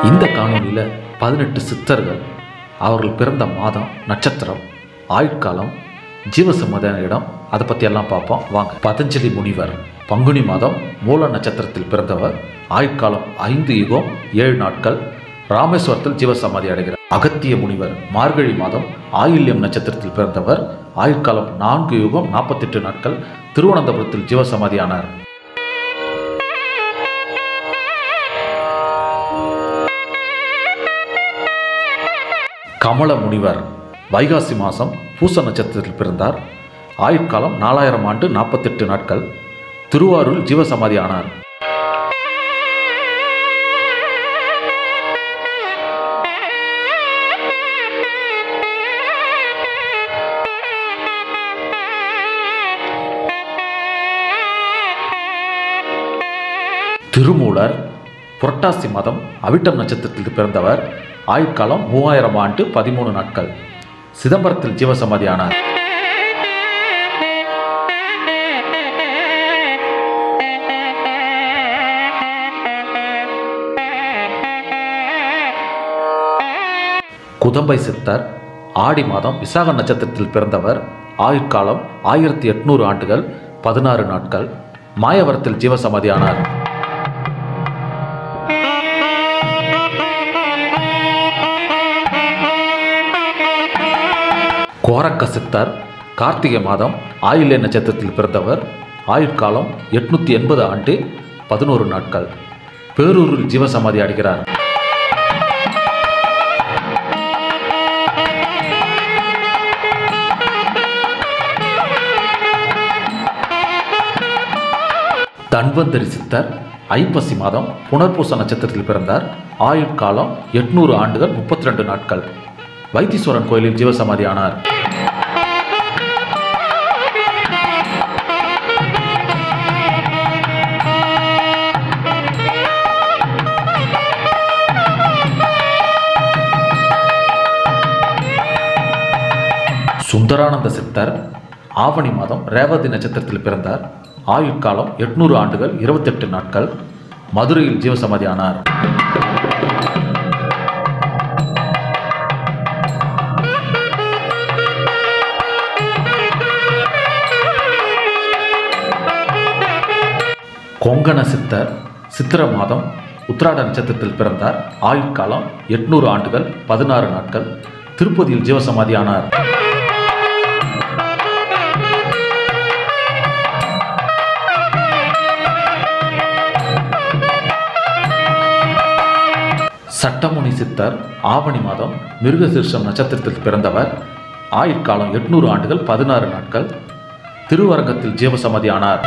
இந்த காணொளியில் பதினெட்டு சித்தர்கள் அவர்கள் பிறந்த மாதம் நட்சத்திரம் ஆயுட்காலம் ஜீவசம்மதான இடம் அதை பற்றி எல்லாம் பார்ப்போம் வாங்க பதஞ்சலி முனிவர் பங்குனி மாதம் மூல நட்சத்திரத்தில் பிறந்தவர் ஆயுட்காலம் ஐந்து யுகம் ஏழு நாட்கள் ராமேஸ்வரத்தில் ஜீவசமாதி அடைகிறார் அகத்திய முனிவர் மார்கழி மாதம் ஆயில்யம் நட்சத்திரத்தில் பிறந்தவர் ஆயுட்காலம் நான்கு யுகம் நாற்பத்தெட்டு நாட்கள் திருவனந்தபுரத்தில் ஜீவசமாதி ஆனார் கமல முனிவர் வைகாசி மாதம் பூச நட்சத்திரத்தில் பிறந்தார் ஆயுட்காலம் நாலாயிரம் ஆண்டு நாற்பத்தெட்டு நாட்கள் திருவாரூர் ஜீவசமாதி ஆனார் திருமூலர் புரட்டாசி மாதம் அவிட்டம் நட்சத்திரத்தில் பிறந்தவர் ஆயுட்காலம் மூவாயிரம் ஆண்டு பதிமூணு நாட்கள் சிதம்பரத்தில் ஜீவசமாதி ஆனார் குதம்பை சித்தர் ஆடி மாதம் விசாக நட்சத்திரத்தில் பிறந்தவர் ஆயுட்காலம் ஆயிரத்தி எட்நூறு ஆண்டுகள் பதினாறு நாட்கள் மாயவரத்தில் ஜீவசமாதி ஆனார் கோரக்க சித்தர் கார்த்திகை மாதம் ஆயில்ய நட்சத்திரத்தில் பிறந்தவர் ஆயுட்காலம் எட்நூத்தி எண்பது ஆண்டு பதினோரு நாட்கள் பேரூரில் ஜீவசமாதி அடைகிறார் தன்வந்தரி சித்தர் ஐப்பசி மாதம் புனர்பூச நட்சத்திரத்தில் பிறந்தார் ஆயுட்காலம் எட்நூறு ஆண்டுகள் முப்பத்தி ரெண்டு நாட்கள் வைத்தீஸ்வரன் கோயிலில் ஜீவசமாதி ஆனார் சுந்தரானந்த சித்தர் ஆவணி மாதம் ரேவதி நட்சத்திரத்தில் பிறந்தார் ஆயுட்காலம் எட்நூறு ஆண்டுகள் இருபத்தெட்டு நாட்கள் மதுரையில் ஜீவசமாதி ஆனார் கொங்கண சித்தர் சித்திர மாதம் உத்திராட நட்சத்திரத்தில் பிறந்தார் ஆயுட்காலம் எட்நூறு ஆண்டுகள் பதினாறு நாட்கள் திருப்பதியில் ஜீவசமாதி ஆனார் சட்டமுனி சித்தர் ஆவணி மாதம் மிருகசீர்ஷம் நட்சத்திரத்தில் பிறந்தவர் ஆயுட்காலம் எட்நூறு ஆண்டுகள் பதினாறு நாட்கள் திருவரங்கத்தில் ஜீவசமாதி ஆனார்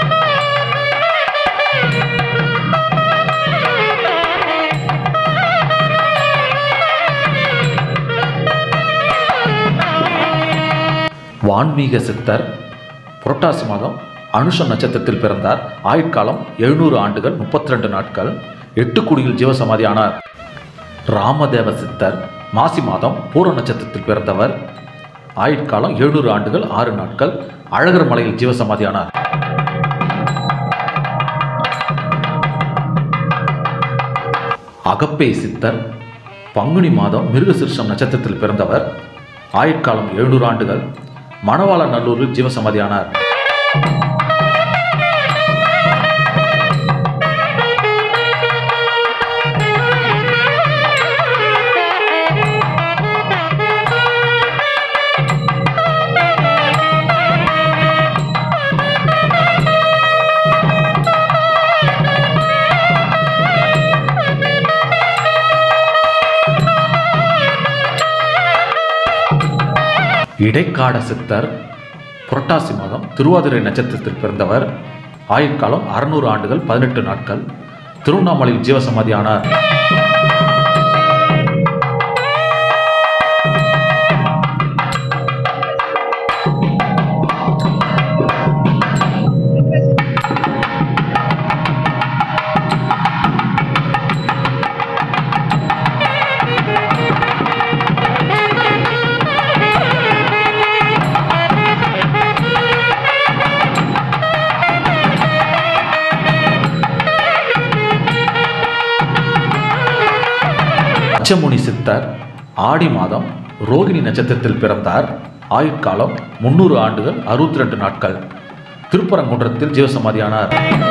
வான்மீக சித்தர் புரட்டாசி மாதம் அனுஷ நட்சத்திரத்தில் பிறந்தார் ஆயுட்காலம் எழுநூறு ஆண்டுகள் முப்பத்தி ரெண்டு நாட்கள் எட்டுக்குடியில் ஜீவசமாதி ஆனார் ராமதேவ சித்தர் மாசி மாதம் பூர நட்சத்திரத்தில் பிறந்தவர் ஆயுட்காலம் எழுநூறு ஆண்டுகள் ஆறு நாட்கள் அழகர் மலையில் ஜீவசமாதி ஆனார் அகப்பே சித்தர் பங்குனி மாதம் மிருகசிருஷம் நட்சத்திரத்தில் பிறந்தவர் ஆயுட்காலம் எழுநூறு ஆண்டுகள் மணவாள நல்லூரில் ஜீவசமாதி ஆனார் இடைக்காட சித்தர் புரட்டாசி மாதம் திருவாதிரை நட்சத்திரத்தில் பிறந்தவர் ஆயுட்காலம் அறுநூறு ஆண்டுகள் பதினெட்டு நாட்கள் திருவண்ணாமலையில் ஜீவசமாதி ஆனார் பச்சமுனி சித்தர் ஆடி மாதம் ரோகிணி நட்சத்திரத்தில் பிறந்தார் ஆயுட்காலம் முன்னூறு ஆண்டுகள் அறுபத்தி ரெண்டு நாட்கள் திருப்பரங்குன்றத்தில் ஜீவசமாதியானார்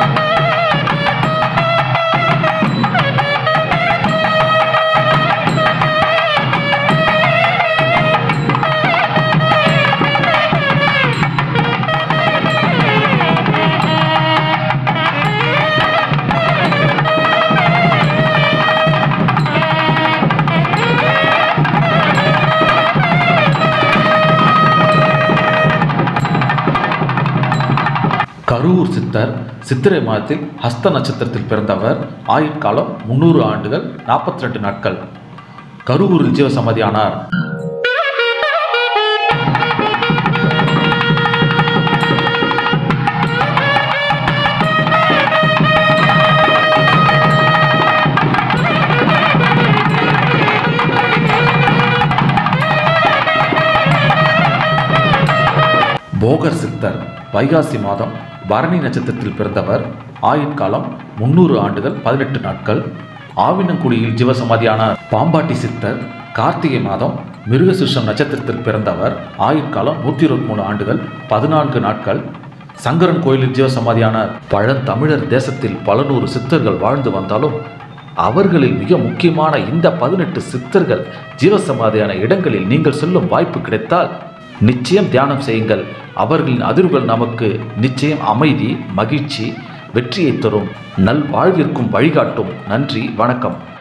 கரூர் சித்தர் சித்திரை மாதத்தில் ஹஸ்த நட்சத்திரத்தில் பிறந்தவர் ஆயுட்காலம் முன்னூறு ஆண்டுகள் நாற்பத்தி ரெண்டு நாட்கள் கரூரில் ஜீவசமாதியானார் போகர் சித்தர் வைகாசி மாதம் பரணி நட்சத்திரத்தில் பிறந்தவர் ஆயுட்காலம் முன்னூறு ஆண்டுகள் பதினெட்டு நாட்கள் ஆவினங்குடியில் ஜீவசமாதியானார் பாம்பாட்டி சித்தர் கார்த்திகை மாதம் மிருகசிருஷம் நட்சத்திரத்தில் பிறந்தவர் ஆயுட்காலம் நூற்றி இருபத்தி மூணு ஆண்டுகள் பதினான்கு நாட்கள் சங்கரன் கோயிலில் ஜீவசமாதியானார் பழந்தமிழர் தேசத்தில் பல நூறு சித்தர்கள் வாழ்ந்து வந்தாலும் அவர்களில் மிக முக்கியமான இந்த பதினெட்டு சித்தர்கள் ஜீவசமாதியான இடங்களில் நீங்கள் செல்லும் வாய்ப்பு கிடைத்தால் நிச்சயம் தியானம் செய்யுங்கள் அவர்களின் அதிர்வுகள் நமக்கு நிச்சயம் அமைதி மகிழ்ச்சி வெற்றியை தரும் நல் வாழ்விற்கும் வழிகாட்டும் நன்றி வணக்கம்